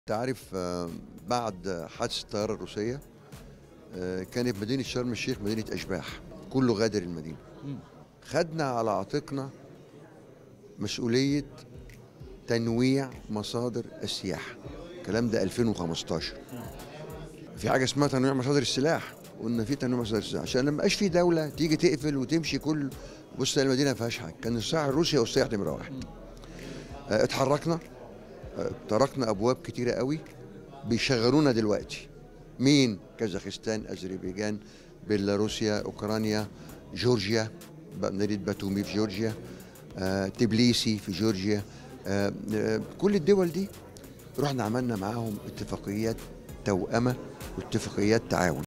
انت عارف آه، بعد حادث الطياره الروسيه آه، كانت مدينه شرم الشيخ مدينه اشباح كله غادر المدينه خدنا على عاتقنا مسؤوليه تنويع مصادر السياحه الكلام ده 2015 في حاجه اسمها تنويع مصادر السلاح قلنا في تنويع مصادر السلاح عشان لما يبقاش في دوله تيجي تقفل وتمشي كل بص المدينه ما فيهاش حاجه كان الساعه روسيا والسياح نمره واحد آه، اتحركنا آه، تركنا ابواب كتيره قوي بيشغلونا دلوقتي مين كازاخستان اذربيجان بيلاروسيا اوكرانيا جورجيا ب- مدينه باتومي في جورجيا آه، تبليسي في جورجيا آه، آه، كل الدول دي رحنا عملنا معاهم اتفاقيات توأمة واتفاقيات تعاون